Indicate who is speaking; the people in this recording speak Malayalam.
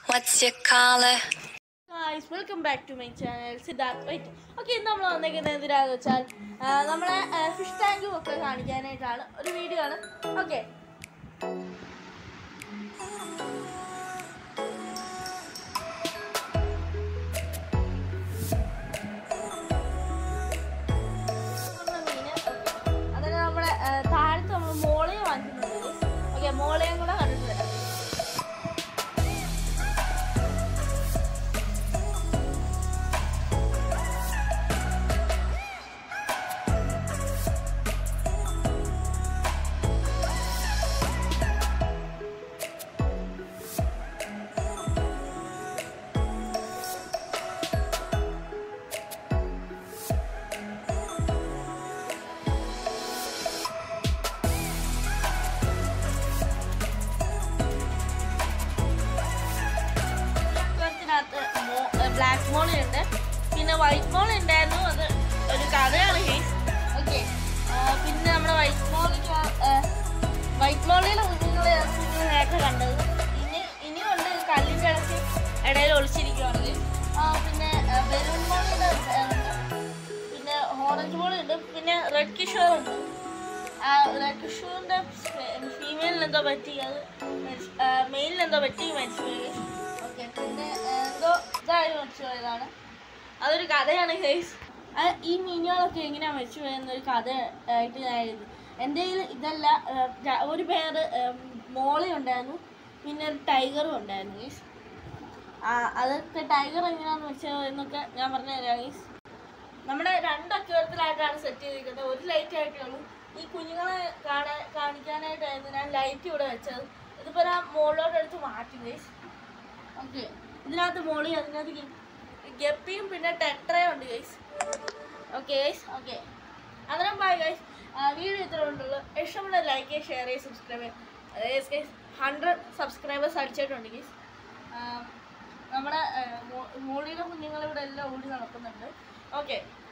Speaker 1: What's your color?
Speaker 2: Guys welcome back to my channel Siddharth white okay ഇന്ന് നമ്മൾ വന്നിരിക്കുന്നത് എന്തിനാന്ന് വെച്ചാൽ ആ, നമ്മളെ ഫിഷ് ടാങ്കും ഒക്കെ കാണിക്കാനായിട്ടാണ് ഒരു വീഡിയോ ആണ് ഓക്കെ അതായത് നമ്മുടെ ആ, താഴത്ത് നമ്മൾ മോളയും വാങ്ങിക്കുന്നുണ്ട് ഓക്കെ മോളയും കൂടെ കണ്ടിട്ട് വരാം ഇതിനകത്ത് ബ്ലാക്ക് മോൾ ഉണ്ട് പിന്നെ വൈറ്റ് മോൾ ഉണ്ടായിരുന്നു അത് ഒരു കഥയാണ് കേസ് ഓക്കെ പിന്നെ നമ്മുടെ വൈറ്റ് മോളിൽ വൈറ്റ് മോളിലെ കുഞ്ഞുങ്ങളെ നിങ്ങൾ നേരത്തെ കണ്ടത് ഇനി ഇനിയുണ്ട് കല്ലിൻ്റെ ഇടയ്ക്ക് ഇടയിൽ ഒളിച്ചിരിക്കുകയാണ് guys. ആ, പിന്നെ ബലൂൺ മോളുടെ പിന്നെ ഓറഞ്ച് മോൾ ഉണ്ട് പിന്നെ റെഡ് കിഷോർ ഉണ്ട് ആ റെഡ് കിഷോറിൻ്റെ ഫീമെയിലിന് എന്തോ പറ്റി അത് മെയിലിന് എന്തോ പറ്റി മരിച്ചു പോയി ഓക്കെ പിന്നെ ആ, എന്തോ ഇതായി മരിച്ചു പോയതാണ് അതൊരു കഥയാണ് ഹേസ് ഈ മീനുകളൊക്കെ എങ്ങനെയാണ് മരിച്ചു പോയെന്നൊരു കഥ ആയിട്ട് ഞാൻ എഴുതി എൻ്റെ കയ്യിൽ ഇതല്ല ആ, ര- ഒരു പേര് മോളി ഉണ്ടായിരുന്നു പിന്നെ ഒരു ടൈഗറും ഉണ്ടായിരുന്നു ഗീസ് അതൊക്കെ ടൈഗർ എങ്ങനെയാണെന്ന് വെച്ചാൽ എന്നൊക്കെ ഞാൻ പറഞ്ഞു തരാം ഗീസ് നമ്മുടെ രണ്ട് അക്യൂരത്തിലായിട്ടാണ് സെറ്റ് ചെയ്തിരിക്കുന്നത് ഒരു ലൈറ്റ് ആയിട്ടേ ഉള്ളൂ ഈ കുഞ്ഞുങ്ങളെ കാണാൻ കാണിക്കാനായിട്ടായിരുന്നു ഞാൻ ലൈറ്റ് ഇവിടെ വെച്ചത് ഇതിപ്പോൾ ഞാൻ മോളിലോട്ട് എടുത്ത് മാറ്റി ഗൈസ് ഓക്കെ ഇതിനകത്ത് മോളി അതിനകത്ത് ഗി- ഗപ്പിയും പിന്നെ ടെട്രയും ഉണ്ട് ഗൈസ് ഓക്കെ ഗൈസ് ഓക്കെ അന്നേരം ബൈ ഗൈസ് വീഡിയോ ഇത്ര ഉണ്ടുള്ളൂ ഇഷ്ടമുള്ള ലൈക്ക് ചെയ്യുക ഷെയർ ചെയ്യുക സബ്സ്ക്രൈബ് ചെയ്യുക ഗൈസ് ഗൈസ് ഹൺഡ്രഡ് സബ്സ്ക്രൈബേഴ്സ് അടിച്ചിട്ടുണ്ട് ഗൈസ് നമ്മുടെ മോളിയുടെ കുഞ്ഞുങ്ങൾ ഇവിടെ എല്ലാം ഓടി നടക്കുന്നുണ്ട് ഓക്കെ